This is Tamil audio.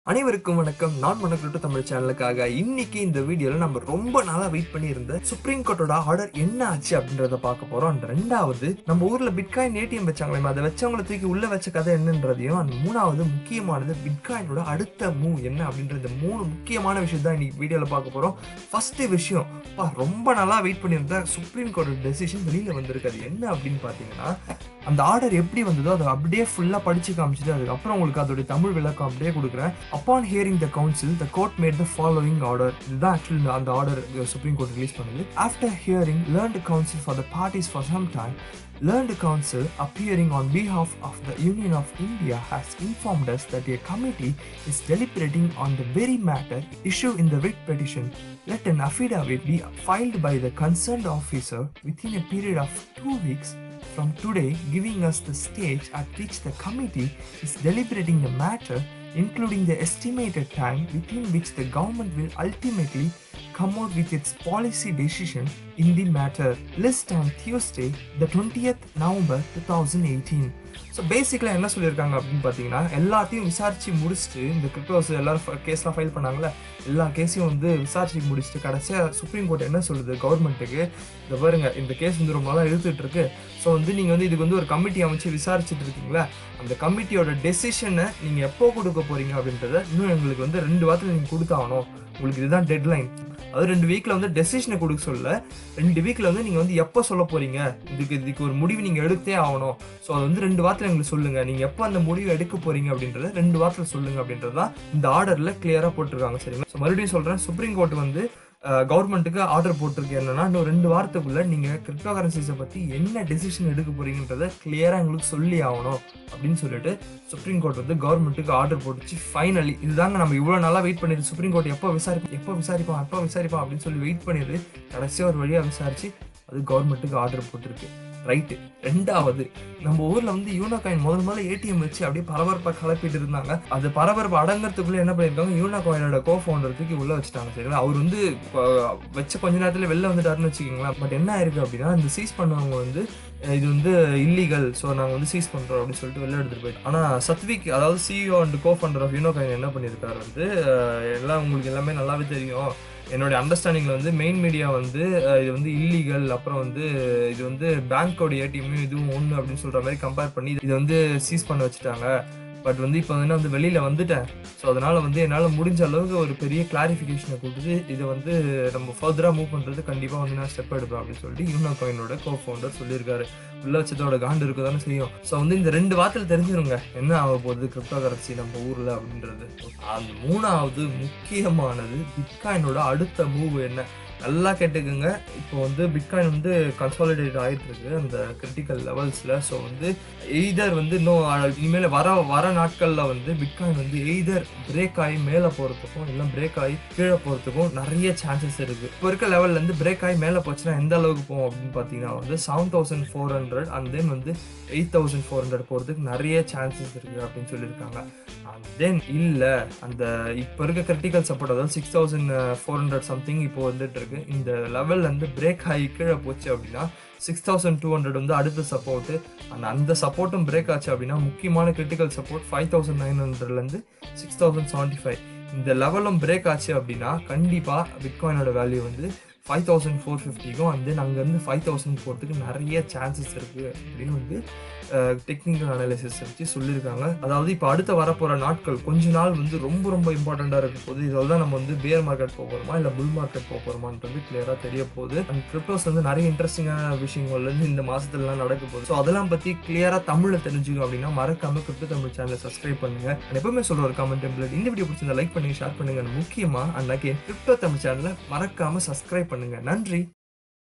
அனைவருக்கும் வணக்கம் நான் மனக்குட்டு தமிழ் சேனலுக்காக இன்னைக்கு இந்த வீடியோல நம்ம ரொம்ப நாளா வெயிட் பண்ணி இருந்த சுப்ரீம் கோர்ட்டோட ஆர்டர் என்ன ஆச்சு அப்படின்றத பார்க்க போறோம் அண்ட் ரெண்டாவது நம்ம ஊர்ல பிட்காயின் ஏடிஎம் வச்சாங்களே அதை வச்சவங்களை தூக்கி உள்ள வச்ச கதை என்னன்றதையும் அண்ட் மூணாவது முக்கியமானது பிட்காயினோட அடுத்த மூவ் என்ன அப்படின்ற இந்த மூணு முக்கியமான விஷயம் தான் இன்னைக்கு வீடியோல பார்க்க போறோம் ஃபர்ஸ்ட் விஷயம் பா ரொம்ப நாளா வெயிட் பண்ணியிருந்த சுப்ரீம் கோர்ட்டோட டெசிஷன் வெளியில வந்திருக்கு அது என்ன அப்படின்னு பார்த்தீங்கன்னா அந்த ஆர்டர் எப்படி வந்ததோ அதை அப்படியே ஃபுல்லாக படிச்சு காமிச்சிட்டு அதுக்கப்புறம் உங்களுக்கு அதோட தமிழ் விளக்கம் அப்படியே கொடுக்குறேன் upon hearing the council the court made the following order இதுதான் ஆக்சுவலி அந்த ஆர்டர் சுப்ரீம் கோர்ட் ரிலீஸ் பண்ணுது after hearing learn council for the parties for some time Learned Council, appearing on behalf of the Union of India, has informed us that a committee is deliberating on the very matter issued in the writ petition. Let an affidavit be filed by the concerned officer within a period of two weeks from today, giving us the stage at which the committee is deliberating the matter, including the estimated time within which the government will ultimately come out with its policy decision in the matter. List on Tuesday, the 20th November 2018. So பேசிக்கலாக என்ன சொல்லியிருக்காங்க அப்படின்னு பார்த்தீங்கன்னா எல்லாத்தையும் விசாரிச்சு முடிச்சுட்டு இந்த கிரிப்டோஸ் எல்லாரும் கேஸ்லாம் ஃபைல் பண்ணாங்களே எல்லா கேஸையும் வந்து விசாரிச்சு முடிச்சுட்டு கடைசியாக சுப்ரீம் கோர்ட் என்ன சொல்லுது கவர்மெண்ட்டுக்கு இந்த பாருங்க இந்த கேஸ் வந்து ரொம்ப நாளாக இழுத்துட்டு இருக்கு ஸோ வந்து நீங்கள் வந்து இதுக்கு வந்து ஒரு கமிட்டி அமைச்சு விசாரிச்சுட்டு இருக்கீங்களா அந்த கமிட்டியோட டெசிஷனை நீங்கள் எப்போ கொடுக்க போறீங்க அப்படின்றத இன்னும் எங்களுக்கு வந்து ரெண்டு வாரத்தில் நீங்கள் கொடுத்தாகணும் உங்களுக்கு இதுதான் டெட்லைன் அது ரெண்டு வீக்கில் வந்து டெசிஷனை கொடுக்க சொல்ல ரெண்டு வீக்கில் வந்து நீங்கள் வந்து எப்போ சொல்ல போறீங்க இதுக்கு இதுக்கு ஒரு முடிவு நீங்கள் எடுத்தே ஆகணும் ஸோ அது வந்து ரெண்டு வாரத்தில் எங்களுக்கு சொல்லுங்க நீங்கள் எப்போ அந்த முடிவு எடுக்க போறீங்க அப்படின்றத ரெண்டு வாரத்தில் சொல்லுங்க அப்படின்றது தான் இந்த ஆர்டரில் கிளியராக போட்டிருக்காங்க சரிங்களா ஸோ மறுபடியும் சொல்கிறேன் சுப்ரீம் கோர்ட் வந்து கவர்மெண்ட்டுக்கு ஆர்டர் போட்டிருக்கு என்னன்னா இன்னும் ரெண்டு வாரத்துக்குள்ள நீங்க கிரிப்டோ கரன்சிஸை பத்தி என்ன டெசிஷன் எடுக்க போறீங்கன்றத கிளியரா எங்களுக்கு சொல்லி ஆகணும் அப்படின்னு சொல்லிட்டு சுப்ரீம் கோர்ட் வந்து கவர்மெண்ட்டுக்கு ஆர்டர் போட்டுச்சு ஃபைனலி இதுதாங்க நம்ம இவ்வளவு நாளா வெயிட் பண்ணிட்டு சுப்ரீம் கோர்ட் எப்போ விசாரிப்போம் எப்போ விசாரிப்போம் எப்போ விசாரிப்போம் அப்படின்னு சொல்லி வெயிட் பண்ணிட்டு கடைசியா ஒரு வழியா விசாரிச்சு அது கவர்மெண்ட்டுக்கு ஆர்டர் போட்டிருக்கு ரைட்டு ரெண்டாவது நம்ம ஊர்ல வந்து யூனோ காயின் முதல் முதல்ல ஏடிஎம் வச்சு அப்படியே பரபரப்பா கலப்பிட்டு இருந்தாங்க அது பரபரப்பு அடங்கறதுக்குள்ள என்ன பண்ணிருக்காங்க யூனோ காயினோட கோ ஃபவுண்டர் தூக்கி உள்ள வச்சுட்டாங்க சரிங்களா அவர் வந்து அஹ், வச்ச கொஞ்ச நேரத்துல வெளில வந்துட்டாருன்னு வச்சுக்கோங்களேன் பட் என்ன ஆயிருக்கு அப்படின்னா இந்த சீஸ் பண்ணவங்க வந்து அஹ், இது வந்து இல்லீகல் ஸோ நாங்கள் வந்து சீஸ் பண்றோம் அப்படின்னு சொல்லிட்டு வெளில எடுத்துட்டு போயிட்டோம் ஆனா சத்விக் அதாவது CEO and co founder of Unocoin என்ன பண்ணியிருக்காரு வந்து அஹ், எல்லாம் உங்களுக்கு எல்லாமே நல்லாவே தெரியும் என்னுடைய அண்டர்ஸ்டாண்டிங்ல வந்து மெயின் மீடியா வந்து அஹ், இது வந்து இல்லீகல் அப்புறம் வந்து இது வந்து பேங்கோட ஏடிஎம்மையும் இதுவும் ஒன்று அப்படின்னு சொல்ற மாதிரி கம்பேர் பண்ணி இதை வந்து சீஸ் பண்ண வச்சுட்டாங்க பட் வந்து இப்போ வந்து வந்து வெளியில வந்துட்டேன் ஸோ அதனால வந்து என்னால் முடிஞ்ச அளவுக்கு ஒரு பெரிய கிளாரிஃபிகேஷனை கொடுத்து இதை வந்து நம்ம ஃபர்தராக மூவ் பண்ணுறது கண்டிப்பாக வந்து நான் ஸ்டெப் எடுப்பேன் அப்படின்னு சொல்லிட்டு யூனோ காயினோட கோ ஃபவுண்டர் சொல்லியிருக்காரு உள்ள வச்சதோட காண்டு இருக்க தானே செய்யும் ஸோ வந்து இந்த ரெண்டு வாரத்தில் தெரிஞ்சிருங்க என்ன ஆக போகுது கிரிப்டோ கரன்சி நம்ம ஊரில் அப்படின்றது அந்த மூணாவது முக்கியமானது பிட்காயினோட அடுத்த மூவ் என்ன நல்லா கேட்டுக்குங்க இப்போ வந்து பிட்காயின் வந்து கன்சாலிடேட் ஆயிட்டு இருக்கு அந்த கிரிட்டிக்கல் லெவல்ஸ்ல ஸோ வந்து எய்தர் வந்து இன்னும் அஹ், இனிமேல் வர வர நாட்கள்ல வந்து பிட்காயின் வந்து எய்தர் பிரேக் ஆகி மேலே போறதுக்கும் இல்லை பிரேக் ஆகி கீழே போறதுக்கும் நிறைய சான்சஸ் இருக்கு இப்போ இருக்க லெவல்ல இருந்து பிரேக் ஆகி மேலே போச்சுன்னா எந்த அளவுக்கு போகும் அப்படின்னு பார்த்தீங்கன்னா வந்து seven thousand four hundred and then வந்து எயிட் தௌசண்ட் ஃபோர் ஹண்ட்ரட் போகிறதுக்கு நிறைய சான்சஸ் இருக்கு அப்படின்னு சொல்லியிருக்காங்க அண்ட் தென் இல்லை அந்த இப்போ இருக்க கிரிட்டிக்கல் சப்போர்ட் அதாவது six thousand four hundred something இப்போ வந்துட்டு இருக்கு இந்த லெவல்ல இருந்து பிரேக் ஆகி கீழே போச்சு அப்படின்னா சிக்ஸ் தௌசண்ட் டூ ஹண்ட்ரட் வந்து அடுத்த சப்போர்ட் அண்ட் அந்த சப்போர்ட்டும் பிரேக் ஆச்சு அப்படின்னா முக்கியமான critical support five thousand nine ஹண்ட்ரட்லேருந்து சிக்ஸ் தௌசண்ட் செவன்ட்டி ஃபைவ் இந்த லெவலும் பிரேக் ஆச்சு அப்படின்னா கண்டிப்பாக பிட்காயினோட வேல்யூ வந்து ஃபைவ் தௌசண்ட் ஃபோர் ஃபிஃப்டிக்கும் அண்ட் தென் அங்கேருந்து ஃபைவ் தௌசண்ட் போகிறதுக்கு நிறைய சான்சஸ் இருக்குது அப்படின்னு வந்து டெக்னிக்கல் அனாலிசிஸ் வச்சு சொல்லியிருக்காங்க அதாவது இப்போ அடுத்த வரப்போகிற நாட்கள் கொஞ்ச நாள் வந்து ரொம்ப ரொம்ப இம்பார்ட்டண்ட்டாக இருக்க போகுது இதில் தான் நம்ம வந்து பேர் மார்க்கெட் போக போகிறோமா இல்லை புல் மார்க்கெட் போக போகிறோமான்றது கிளியராக தெரிய போகுது அண்ட் கிரிப்டோஸ் வந்து நிறைய இன்ட்ரெஸ்டிங்கான விஷயங்கள் வந்து இந்த மாதத்துலலாம் நடக்க போகுது ஸோ அதெல்லாம் பற்றி கிளியராக தமிழில் தெரிஞ்சுக்கணும் அப்படின்னா மறக்காம கிரிப்டோ தமிழ் சேனலை சப்ஸ்கிரைப் பண்ணுங்க And எப்பவுமே சொல்ற ஒரு கமெண்ட் டெம்ப்ளேட் இந்த வீடியோ பிடிச்சிருந்தா லைக் பண்ணி ஷேர் பண்ணுங்க And முக்கியமா அண்ட் அகைன் கிரிப்டோ தமிழ் சேனலை மறக்காம சப்ஸ்கிரைப் பண்ணுங்க நன்றி